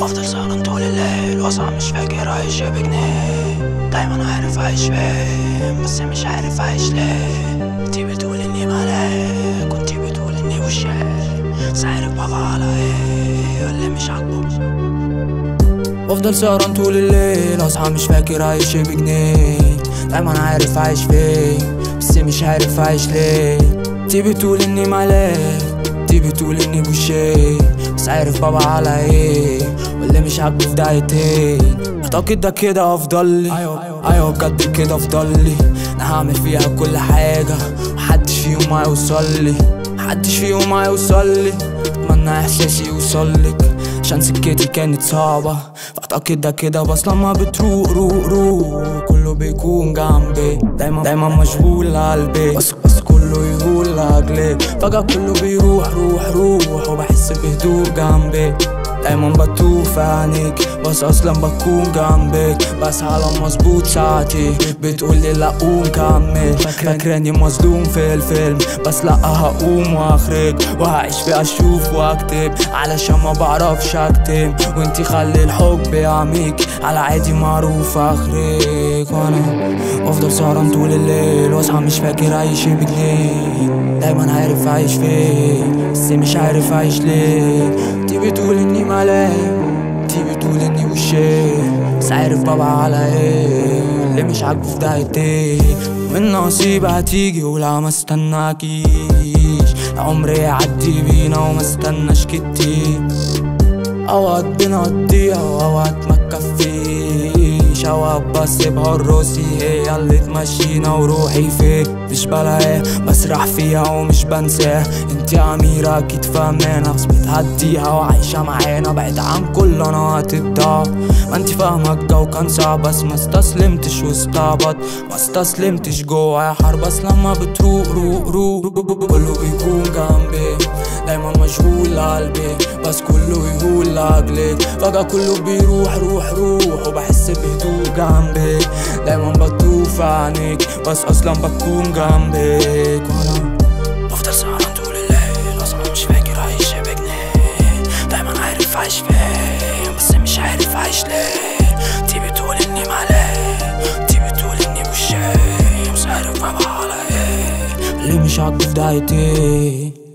بفضل سهران طول الليل واصحى مش فاكر عايش بجنيه دايما عارف عايش فين بس مش عارف عايش ليه انتي بتقول اني ملاك كنتي بتقول اني وشاك بس عارف بابا على ايه واللي مش عاجبه بفضل سهران طول الليل اصحى مش فاكر عايش بجنيه دايما عارف عايش فين بس مش عارف عايش ليه انتي بتقول اني ملاك انتي بتقول اني بوشيه بس عارف بابا على ايه واللي مش عاجبه في دقيقتين اعتقد ده كده افضل لي ايوه ايوه بجد كده افضل لي انا هعمل فيها كل حاجه محدش فيهم هيوصل لي محدش فيهم هيوصل لي اتمنى احساسي يوصل لك عشان سكتي كانت صعبة فاعتقد ده كده بس لما بتروق روق روق كله بيكون جنبي دايما دايما مشغول قلبي بس بس كله يقول لاجلي فجأة كله بيروح روح روح وبحس بهدوء جنبي دايما بتوه في عينيك بس اصلا بكون جنبك بس على مظبوط ساعتي بتقولي لا قوم كمل فاكراني مظلوم في الفيلم بس لا هقوم واخرج وهعيش في اشوف واكتب علشان ما بعرفش اكتب وانتي خلي الحب يعميك على عادي معروف اخرج وانا افضل سهران طول الليل واصحى مش فاكر عايش بجنيه دايما عارف عايش فين بس مش عارف عايش ليه انتي بتقول اني ملاك انتي بتقول اني وشيه بس عارف بابا على ايه اللي مش عاجبه في دقيقتين من نصيب هتيجي ولا ما استناكيش عمري يعدي بينا وما استناش كتير اوقات بنقضيها واوقات ما تكفيش اوقات بسيبها الروسي هي اللي تمشينا وروحي فين مش بلاقيها بسرح فيها ومش بنساها انتي اميرة اكيد فاهمانة بس بتهديها وعايشة معانا بعيد عن كل انا هتضاع ما انتي فاهمة الجو كان صعب بس ما استسلمتش واستعبط ما استسلمتش جوا حرب بس لما بتروق روق روق كله بيكون جنبي دايما مشغول قلبي بس كله يقول لاجلك فجأة كله بيروح روح روح وبحس بهدوء جنبي دايما بتوه في عينيك بس اصلا بكون جنبك وانا بفضل سهران طول الليل اصلا مش فاكر عايش بجنيه دايما عارف عايش فين بس مش عارف عايش ليه انتي بتقول اني ملاك انتي بتقول اني مش شايف بس عارف بابا على ايه اللي مش عاجبه في دقيقتين